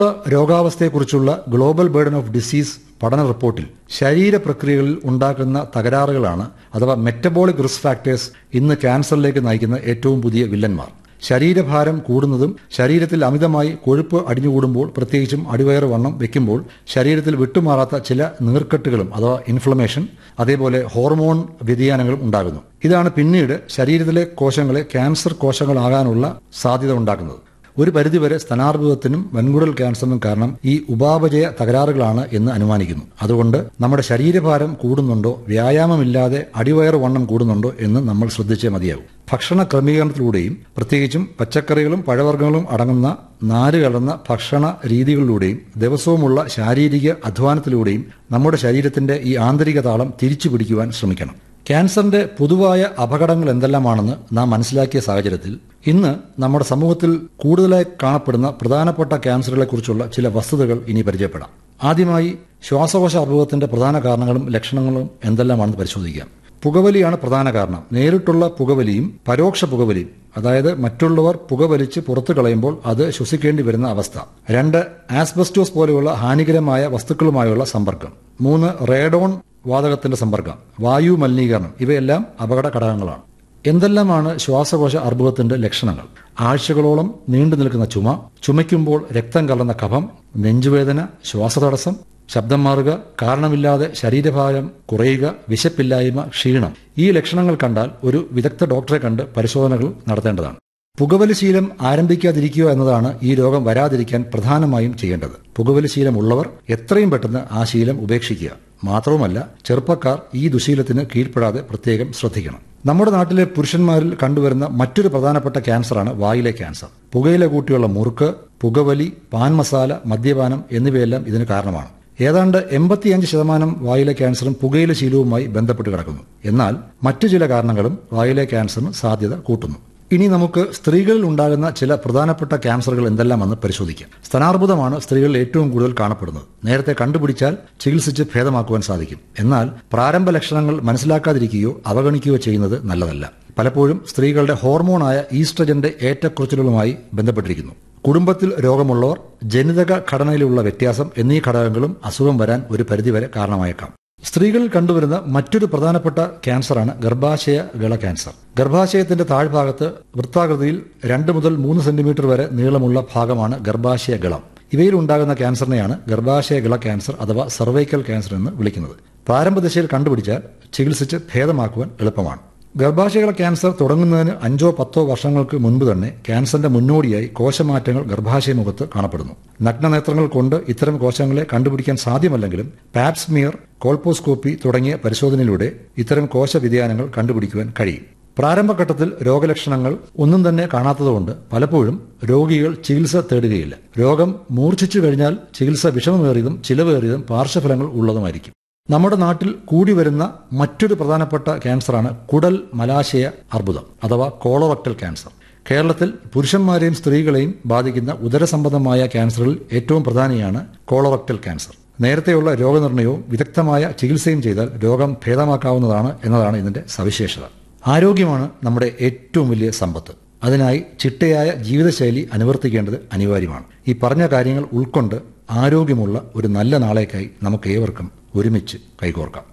രോഗാവസ്ഥയെക്കുറിച്ചുള്ള global burden of disease പഠന റിപ്പോർട്ടിൽ ശരീര പ്രക്രിയകളിൽ ഉണ്ടാക്കുന്ന തകരാറുകളാണ് അഥവാ മെറ്റബോളിക് റിസ്ക് ഫാക്ടേഴ്സ് ഇന്ന് ക്യാൻസറിലേക്ക് നയിക്കുന്ന ഏറ്റവും പുതിയ വില്ലന്മാർ ശരീരഭാരം കൂടുന്നതും ശരീരത്തിൽ അമിതമായി കൊഴുപ്പ് അടിഞ്ഞുകൂടുമ്പോൾ പ്രത്യേകിച്ചും അടിവയറ് വണ്ണം വെക്കുമ്പോൾ ശരീരത്തിൽ വിട്ടുമാറാത്ത ചില നീർക്കെട്ടുകളും അഥവാ ഇൻഫ്ലമേഷൻ അതേപോലെ ഹോർമോൺ വ്യതിയാനങ്ങളും ഉണ്ടാകുന്നു ഇതാണ് പിന്നീട് ശരീരത്തിലെ കോശങ്ങളെ ക്യാൻസർ കോശങ്ങളാകാനുള്ള സാധ്യത ഉണ്ടാക്കുന്നത് ഒരു പരിധിവരെ സ്തനാർബുദത്തിനും വൻകുടൽ ക്യാൻസറിനും കാരണം ഈ ഉപാപചയ തകരാറുകളാണ് എന്ന് അനുമാനിക്കുന്നു അതുകൊണ്ട് നമ്മുടെ ശരീരഭാരം കൂടുന്നുണ്ടോ വ്യായാമമില്ലാതെ അടിവയറ് വണ്ണം കൂടുന്നുണ്ടോ എന്ന് നമ്മൾ ശ്രദ്ധിച്ചേ മതിയാവും ഭക്ഷണ ക്രമീകരണത്തിലൂടെയും പ്രത്യേകിച്ചും പച്ചക്കറികളും പഴവർഗ്ഗങ്ങളും അടങ്ങുന്ന നാര് കലർന്ന ഭക്ഷണ രീതികളിലൂടെയും ദിവസവുമുള്ള ശാരീരിക അധ്വാനത്തിലൂടെയും നമ്മുടെ ശരീരത്തിന്റെ ഈ ആന്തരിക താളം തിരിച്ചു പിടിക്കുവാൻ ശ്രമിക്കണം ക്യാൻസറിന്റെ പൊതുവായ അപകടങ്ങൾ എന്തെല്ലാമാണെന്ന് നാം മനസ്സിലാക്കിയ സാഹചര്യത്തിൽ ഇന്ന് നമ്മുടെ സമൂഹത്തിൽ കൂടുതലായി കാണപ്പെടുന്ന പ്രധാനപ്പെട്ട ക്യാൻസറുകളെക്കുറിച്ചുള്ള ചില വസ്തുതകൾ ഇനി പരിചയപ്പെടാം ആദ്യമായി ശ്വാസകോശ അർബുദത്തിന്റെ പ്രധാന കാരണങ്ങളും ലക്ഷണങ്ങളും എന്തെല്ലാമാണെന്ന് പരിശോധിക്കാം പുകവലിയാണ് പ്രധാന കാരണം നേരിട്ടുള്ള പുകവലിയും പരോക്ഷ പുകവലിയും അതായത് മറ്റുള്ളവർ പുകവലിച്ച് പുറത്തു കളയുമ്പോൾ അത് ശ്വസിക്കേണ്ടി വരുന്ന അവസ്ഥ രണ്ട് ആസ്ബസ്റ്റോസ് പോലെയുള്ള ഹാനികരമായ വസ്തുക്കളുമായുള്ള സമ്പർക്കം മൂന്ന് റേഡോൺ വാതകത്തിന്റെ സമ്പർക്കം വായു മലിനീകരണം ഇവയെല്ലാം അപകട ഘടകങ്ങളാണ് എന്തെല്ലാമാണ് ശ്വാസകോശ അർബുദത്തിന്റെ ലക്ഷണങ്ങൾ ആഴ്ചകളോളം നീണ്ടു നിൽക്കുന്ന ചുമ ചുമയ്ക്കുമ്പോൾ രക്തം കലർന്ന കഫം നെഞ്ചുവേദന ശ്വാസതടസ്സം ശബ്ദം മാറുക കാരണമില്ലാതെ ശരീരഭാരം കുറയുക വിശപ്പില്ലായ്മ ക്ഷീണം ഈ ലക്ഷണങ്ങൾ കണ്ടാൽ ഒരു വിദഗ്ധ ഡോക്ടറെ കണ്ട് പരിശോധനകൾ നടത്തേണ്ടതാണ് പുകവലി ശീലം ആരംഭിക്കാതിരിക്കുക എന്നതാണ് ഈ രോഗം വരാതിരിക്കാൻ പ്രധാനമായും ചെയ്യേണ്ടത് പുകവലി ശീലമുള്ളവർ എത്രയും പെട്ടെന്ന് ആ ശീലം ഉപേക്ഷിക്കുക മാത്രവുമല്ല ചെറുപ്പക്കാർ ഈ ദുശീലത്തിന് കീഴ്പ്പെടാതെ പ്രത്യേകം ശ്രദ്ധിക്കണം നമ്മുടെ നാട്ടിലെ പുരുഷന്മാരിൽ കണ്ടുവരുന്ന മറ്റൊരു പ്രധാനപ്പെട്ട ക്യാൻസറാണ് വായിലെ ക്യാൻസർ പുകയില കൂട്ടിയുള്ള മുറുക്ക് പുകവലി പാൻ മസാല മദ്യപാനം എന്നിവയെല്ലാം ഇതിന് കാരണമാണ് ഏതാണ്ട് എൺപത്തിയഞ്ച് ശതമാനം വായിലെ ക്യാൻസറും പുകയില ശീലവുമായി ബന്ധപ്പെട്ട് കിടക്കുന്നു എന്നാൽ മറ്റു ചില കാരണങ്ങളും വായിലെ ക്യാൻസറിന് സാധ്യത കൂട്ടുന്നു ഇനി നമുക്ക് സ്ത്രീകളിൽ ഉണ്ടാകുന്ന ചില പ്രധാനപ്പെട്ട ക്യാൻസറുകൾ എന്തെല്ലാമെന്ന് പരിശോധിക്കാം സ്തനാർബുദമാണ് സ്ത്രീകളിൽ ഏറ്റവും കൂടുതൽ കാണപ്പെടുന്നത് നേരത്തെ കണ്ടുപിടിച്ചാൽ ചികിത്സിച്ച് ഭേദമാക്കുവാൻ സാധിക്കും എന്നാൽ പ്രാരംഭ ലക്ഷണങ്ങൾ മനസ്സിലാക്കാതിരിക്കുകയോ അവഗണിക്കുകയോ ചെയ്യുന്നത് നല്ലതല്ല പലപ്പോഴും സ്ത്രീകളുടെ ഹോർമോണായ ഈസ്ട്രജന്റെ ഏറ്റക്കുറച്ചിലുകളുമായി ബന്ധപ്പെട്ടിരിക്കുന്നു കുടുംബത്തിൽ രോഗമുള്ളവർ ജനിതക ഘടനയിലുള്ള വ്യത്യാസം എന്നീ ഘടകങ്ങളും അസുഖം വരാൻ ഒരു പരിധിവരെ കാരണമായേക്കാം സ്ത്രീകളിൽ കണ്ടുവരുന്ന മറ്റൊരു പ്രധാനപ്പെട്ട ക്യാൻസറാണ് ഗർഭാശയ ഗള ക്യാൻസർ ഗർഭാശയത്തിന്റെ താഴ്ഭാഗത്ത് വൃത്താകൃതിയിൽ രണ്ട് മുതൽ മൂന്ന് സെന്റിമീറ്റർ വരെ നീളമുള്ള ഭാഗമാണ് ഗർഭാശയ ഗളം ഇവയിൽ ഉണ്ടാകുന്ന ക്യാൻസറിനെയാണ് ഗർഭാശയ ഗള ക്യാൻസർ അഥവാ സർവൈക്കൽ ക്യാൻസർ എന്ന് വിളിക്കുന്നത് പ്രാരംഭ ദശയിൽ കണ്ടുപിടിച്ചാൽ ചികിത്സിച്ച് ഭേദമാക്കുവാൻ എളുപ്പമാണ് ഗർഭാശയകള ക്യാൻസർ തുടങ്ങുന്നതിന് അഞ്ചോ പത്തോ വർഷങ്ങൾക്ക് മുൻപ് തന്നെ ക്യാൻസറിന്റെ മുന്നോടിയായി കോശമാറ്റങ്ങൾ ഗർഭാശയമുഖത്ത് കാണപ്പെടുന്നു നഗ്നനേത്രങ്ങൾ കൊണ്ട് ഇത്തരം കോശങ്ങളെ കണ്ടുപിടിക്കാൻ സാധ്യമല്ലെങ്കിലും പാപ്സ്മിയർ കോൾപോസ്കോപ്പി തുടങ്ങിയ പരിശോധനയിലൂടെ ഇത്തരം കോശ വ്യതിയാനങ്ങൾ കണ്ടുപിടിക്കുവാൻ കഴിയും പ്രാരംഭഘട്ടത്തിൽ രോഗലക്ഷണങ്ങൾ ഒന്നും തന്നെ കാണാത്തതുകൊണ്ട് പലപ്പോഴും രോഗികൾ ചികിത്സ തേടുകയില്ല രോഗം മൂർച്ഛിച്ചു കഴിഞ്ഞാൽ ചികിത്സ വിഷമമേറിയതും ചിലവേറിയതും പാർശ്വഫലങ്ങൾ ഉള്ളതുമായിരിക്കും നമ്മുടെ നാട്ടിൽ കൂടി വരുന്ന മറ്റൊരു പ്രധാനപ്പെട്ട ക്യാൻസറാണ് കുടൽ മലാശയ അർബുദം അഥവാ കോളറക്ടൽ ക്യാൻസർ കേരളത്തിൽ പുരുഷന്മാരെയും സ്ത്രീകളെയും ബാധിക്കുന്ന ഉദരസംബന്ധമായ ക്യാൻസറുകളിൽ ഏറ്റവും പ്രധാനിയാണ് കോളറക്ടൽ ക്യാൻസർ നേരത്തെയുള്ള രോഗനിർണയവും വിദഗ്ധമായ ചികിത്സയും ചെയ്താൽ രോഗം ഭേദമാക്കാവുന്നതാണ് എന്നതാണ് ഇതിന്റെ സവിശേഷത ആരോഗ്യമാണ് നമ്മുടെ ഏറ്റവും വലിയ സമ്പത്ത് അതിനായി ചിട്ടയായ ജീവിതശൈലി അനുവർത്തിക്കേണ്ടത് അനിവാര്യമാണ് ഈ പറഞ്ഞ കാര്യങ്ങൾ ഉൾക്കൊണ്ട് ആരോഗ്യമുള്ള ഒരു നല്ല നാളേക്കായി നമുക്ക് ഏവർക്കും ഒരുമിച്ച് കൈകോർക്കാം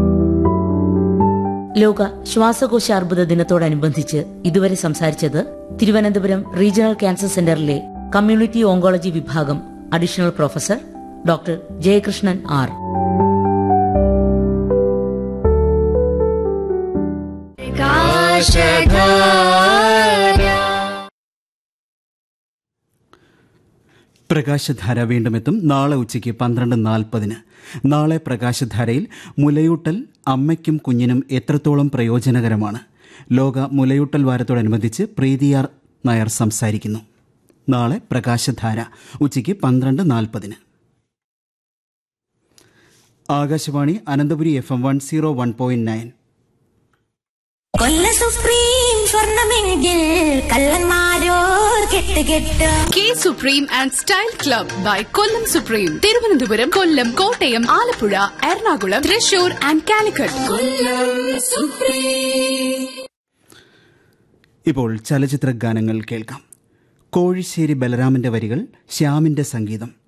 ലോക ശ്വാസകോശ അർബുദ ദിനത്തോടനുബന്ധിച്ച് ഇതുവരെ സംസാരിച്ചത് തിരുവനന്തപുരം റീജിയണൽ ക്യാൻസർ സെന്ററിലെ കമ്മ്യൂണിറ്റി ഓങ്കോളജി വിഭാഗം additional professor doctor Jayakrishnan R Prakashadhara വീണ്ടും എത്തും നാളെ ഉച്ചയ്ക്ക് പന്ത്രണ്ട് നാൽപ്പതിന് നാളെ പ്രകാശധാരയിൽ മുലയൂട്ടൽ അമ്മയ്ക്കും കുഞ്ഞിനും എത്രത്തോളം പ്രയോജനകരമാണ് ലോക മുലയൂട്ടൽ വാരത്തോടനുബന്ധിച്ച് പ്രീതിയാർ നായർ സംസാരിക്കുന്നു നാളെ പ്രകാശധാര ഉച്ചയ്ക്ക് പന്ത്രണ്ട് നാൽപ്പതിന് Akashvani Ananthapuri F M one zero one point nine കൊല്ല സുപ്രീം സ്വർണമെങ്കിൽ കള്ളന്മാരോർ കെട്ട് കെട്ട് K supreme and style club by Kollam supreme Thiruvananthapuram Kollam Kottayam Alappuzha Ernakulam Thrissur and Calicut ഇപ്പോൾ ചലച്ചിത്ര ഗാനങ്ങൾ കേൾക്കാം കോഴിശ്ശേരി ബലരാമന്റെ വരികൾ ശ്യാമിന്റെ സംഗീതം